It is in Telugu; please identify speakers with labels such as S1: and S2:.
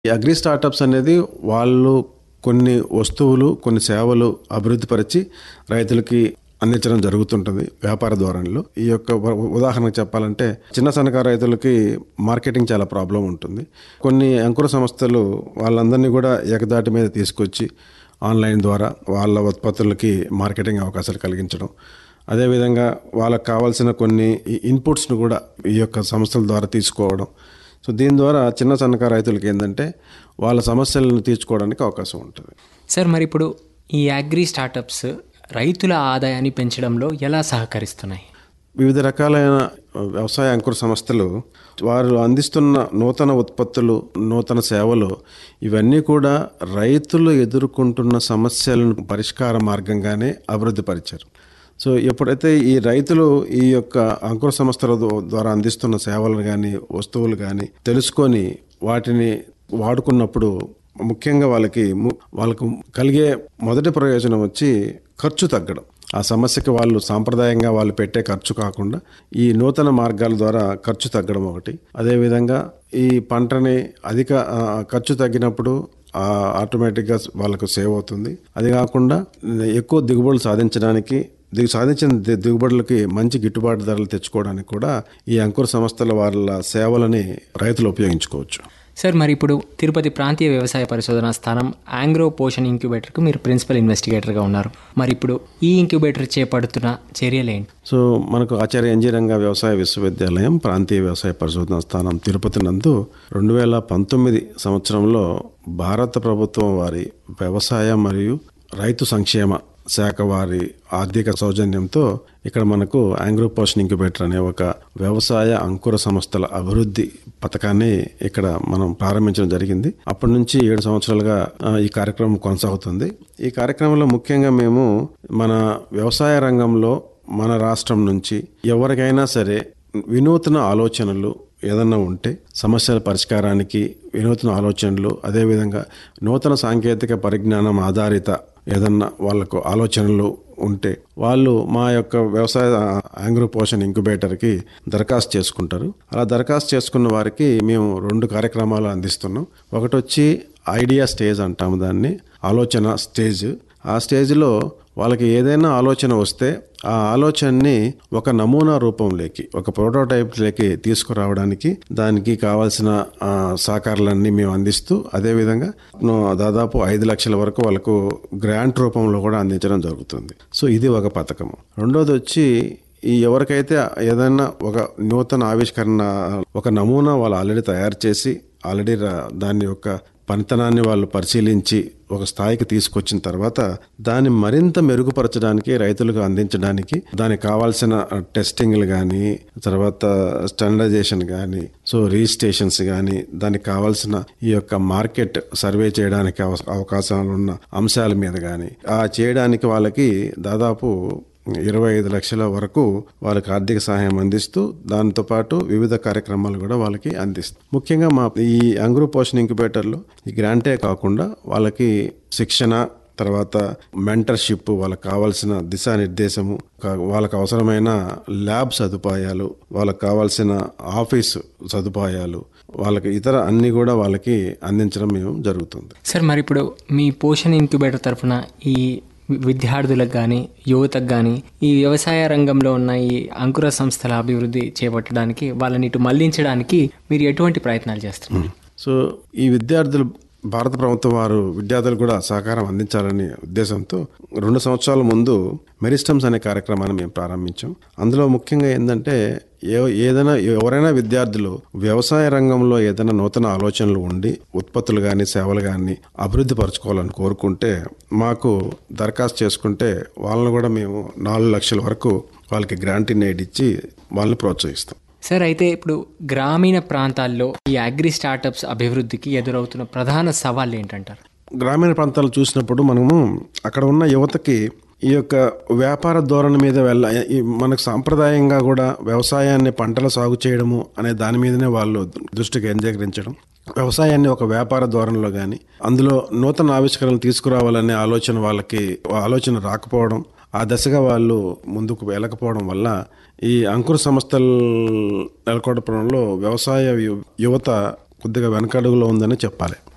S1: ఈ అగ్రి స్టార్టప్స్ అనేది వాళ్ళు కొన్ని వస్తువులు కొన్ని సేవలు అభివృద్ధి పరిచి రైతులకి అందించడం జరుగుతుంటుంది వ్యాపార ధోరణిలో ఈ యొక్క ఉ- ఉదాహరణకు చెప్పాలంటే చిన్న సన్నకారు రైతులకి మార్కెటింగ్ చాలా ప్రాబ్లం ఉంటుంది కొన్ని అంకుర సంస్థలు వాళ్ళందరినీ కూడా ఏకదాటి మీద తీసుకొచ్చి ఆన్లైన్ ద్వారా వాళ్ళ ఉత్పత్తులకి మార్కెటింగ్ అవకాశాలు కలిగించడం అదేవిధంగా వాళ్ళకి కావాల్సిన కొన్ని ఈ- ఇన్పుట్స్ను కూడా ఈ యొక్క సంస్థల ద్వారా తీసుకోవడం సో దీని ద్వారా చిన్న సన్నకారు రైతులకి ఏంటంటే వాళ్ళ సమస్యలను తీర్చుకోవడానికి అవకాశం ఉంటుంది
S2: సార్ మరి ఇప్పుడు ఈ అగ్రి స్టార్టప్స్ రైతుల ఆదాయాన్ని పెంచడంలో ఎలా సహకరిస్తున్నాయి
S1: వివిధ రకాలైన వ్యవసాయ అంకుర సంస్థలు వారు అందిస్తున్న నూతన ఉత్పత్తులు నూతన సేవలు ఇవన్నీ కూడా రైతులు ఎదుర్కొంటున్న సమస్యలను పరిష్కార మార్గంగానే అభివృద్ధి పరిచారు సో ఎప్పుడైతే ఈ రైతులు ఈ యొక్క అంకుర సంస్థల ద్వా- ద్వారా అందిస్తున్న సేవలు కానీ వస్తువులు కానీ తెలుసుకొని వాటిని వాడుకున్నప్పుడు ముఖ్యంగా వాళ్ళకి ము- వాళ్ళకు కలిగే మొదటి ప్రయోజనం వచ్చి ఖర్చు తగ్గడం ఆ సమస్యకి వాళ్ళు సాంప్రదాయంగా వాళ్ళు పెట్టే ఖర్చు కాకుండా ఈ నూతన మార్గాల ద్వారా ఖర్చు తగ్గడం ఒకటి అదేవిధంగా ఈ పంటని అధిక ఆ, ఖర్చు తగ్గినప్పుడు ఆ, ఆటోమేటిక్గా వాళ్ళకు సేవ్ అవుతుంది అది కాకుండా ఎక్కువ దిగుబడులు సాధించడానికి దిగు సాధించిన ది- దిగుబడులకి మంచి గిట్టుబాటు ధరలు తెచ్చుకోవడానికి కూడా ఈ అంకుర సంస్థల వాళ్ళ సేవలని రైతులు ఉపయోగించుకోవచ్చు
S2: సార్ మరి ఇప్పుడు తిరుపతి ప్రాంతీయ వ్యవసాయ పరిశోధన స్థానం ఆంగ్రో పోషన్ ఇంక్యుబేటర్కు మీరు ప్రిన్సిపల్ ఇన్వెస్టిగేటర్గా ఉన్నారు మరి ఇప్పుడు ఈ ఇంక్యుబేటర్ చేపడుతున్న చర్యలు ఏంటి
S1: సో మనకు ఆచార్య ఎన్జీ రంగ వ్యవసాయ విశ్వవిద్యాలయం ప్రాంతీయ వ్యవసాయ పరిశోధన స్థానం తిరుపతి నందు రెండు వేల పంతొమ్మిది సంవత్సరంలో భారత ప్రభుత్వం వారి వ్యవసాయ మరియు రైతు సంక్షేమ శాఖ వారి ఆర్థిక సౌజన్యంతో ఇక్కడ మనకు ఆంగ్రో పోషన్ ఇంక్యుబేటర్ అనే ఒక వ్యవసాయ అంకుర సంస్థల అభివృద్ధి పథకాన్ని ఇక్కడ మనం ప్రారంభించడం జరిగింది అప్పటి నుంచి ఏడు సంవత్సరాలుగా ఆ, ఈ కార్యక్రమం కొనసాగుతుంది ఈ కార్యక్రమంలో ముఖ్యంగా మేము మన వ్యవసాయ రంగంలో మన రాష్ట్రం నుంచి ఎవరికైనా సరే వినూత్న ఆలోచనలు ఏదన్నా ఉంటే సమస్యల పరిష్కారానికి వినూత్న ఆలోచనలు అదేవిధంగా నూతన సాంకేతిక పరిజ్ఞానం ఆధారిత ఏదన్నా వాళ్ళకు ఆలోచనలు ఉంటే వాళ్ళు మా యొక్క వ్యవసాయ ఆంగ్రో పోషన్ ఇంక్యుబేటర్కి దరఖాస్తు చేసుకుంటారు అలా దరఖాస్తు చేసుకున్న వారికి మేము రెండు కార్యక్రమాలు అందిస్తున్నాం ఒకటి వచ్చి ఐడియా స్టేజ్ అంటాము దాన్ని ఆలోచన స్టేజ్ ఆ స్టేజ్లో వాళ్ళకి ఏదైనా ఆలోచన వస్తే ఆ ఆలోచనని ఒక నమూనా రూపంలోకి ఒక ప్రోటోటైప్లోకి తీసుకురావడానికి దానికి కావాల్సిన ఆ, సహకారాలన్నీ మేము అందిస్తూ అదేవిధంగా ను- దాదాపు ఐదు లక్షల వరకు వాళ్ళకు గ్రాంట్ రూపంలో కూడా అందించడం జరుగుతుంది సో ఇది ఒక పథకం రెండోది వచ్చి ఈ ఎవరికైతే ఏదైనా ఒక నూతన ఆవిష్కరణ ఒక నమూనా వాళ్ళు ఆల్రెడీ తయారు చేసి ఆల్రెడీ రా- దాని యొక్క పనితనాన్ని వాళ్ళు పరిశీలించి ఒక స్థాయికి తీసుకొచ్చిన తర్వాత దాన్ని మరింత మెరుగుపరచడానికి రైతులకు అందించడానికి దానికి కావాల్సిన టెస్టింగ్లు కానీ తర్వాత స్టాండర్డైజేషన్ కానీ సో రిజిస్ట్రేషన్స్ కానీ దానికి కావాల్సిన ఈ యొక్క మార్కెట్ సర్వే చేయడానికి అవ- అవకాశాలు ఉన్న అంశాల మీద కానీ ఆ చేయడానికి వాళ్ళకి దాదాపు ఇరవై ఐదు లక్షల వరకు వాళ్ళకి ఆర్థిక సహాయం అందిస్తూ దాంతో పాటు వివిధ కార్యక్రమాలు కూడా వాళ్ళకి అందిస్తాం ముఖ్యంగా మా ఈ అంగురు పోషణ ఇంక్యుబేటర్లో ఈ గ్రాంటే కాకుండా వాళ్ళకి శిక్షణ తర్వాత మెంటర్షిప్ వాళ్ళకి కావాల్సిన దిశానిర్దేశము కా- వాళ్ళకి అవసరమైన ల్యాబ్ సదుపాయాలు వాళ్ళకి కావాల్సిన ఆఫీసు సదుపాయాలు వాళ్ళకి ఇతర అన్ని కూడా వాళ్ళకి అందించడం మేము జరుగుతుంది
S2: సార్ మరి ఇప్పుడు మీ పోషన్ ఇంక్యుబేటర్ తరఫున ఈ విద్యార్థులకు కానీ యువతకు కానీ ఈ వ్యవసాయ రంగంలో ఉన్న ఈ అంకుర సంస్థల అభివృద్ధి చేపట్టడానికి వాళ్ళని ఇటు మళ్లించడానికి మీరు ఎటువంటి ప్రయత్నాలు చేస్తున్నారు
S1: సో ఈ విద్యార్థులు భారత ప్రభుత్వం వారు విద్యార్థులు కూడా సహకారం అందించాలనే ఉద్దేశంతో రెండు సంవత్సరాల ముందు మెరిస్టమ్స్ అనే కార్యక్రమాన్ని మేము ప్రారంభించాం అందులో ముఖ్యంగా ఏంటంటే ఏ ఏదైనా ఎవరైనా విద్యార్థులు వ్యవసాయ రంగంలో ఏదైనా నూతన ఆలోచనలు ఉండి ఉత్పత్తులు కానీ సేవలు కానీ అభివృద్ధి పరచుకోవాలని కోరుకుంటే మాకు దరఖాస్తు చేసుకుంటే వాళ్ళని కూడా మేము నాలుగు లక్షల వరకు వాళ్ళకి గ్రాంట్ ఇన్ ఎయిడ్ ఇచ్చి వాళ్ళని ప్రోత్సహిస్తాం
S2: సార్ అయితే ఇప్పుడు గ్రామీణ ప్రాంతాల్లో ఈ అగ్రి స్టార్టప్స్ అభివృద్ధికి ఎదురవుతున్న ప్రధాన సవాళ్ళు ఏంటంటారు
S1: గ్రామీణ ప్రాంతాలు చూసినప్పుడు మనము అక్కడ ఉన్న యువతకి ఈ యొక్క వ్యాపార ధోరణి మీద వెళ్ళ ఈ మనకు సాంప్రదాయంగా కూడా వ్యవసాయాన్ని పంటల సాగు చేయడము అనే దాని మీదనే వాళ్ళు దృష్టి కేంద్రీకరించడం వ్యవసాయాన్ని ఒక వ్యాపార ధోరణిలో కానీ అందులో నూతన ఆవిష్కరణలు తీసుకురావాలనే ఆలోచన వాళ్ళకి ఆలోచన రాకపోవడం ఆ దశగా వాళ్ళు ముందుకు వెళ్ళకపోవడం వల్ల ఈ అంకుర సంస్థలు నెలకొల్పడంలో వ్యవసాయ యు- యువత కొద్దిగా వెనకడుగులో ఉందని చెప్పాలి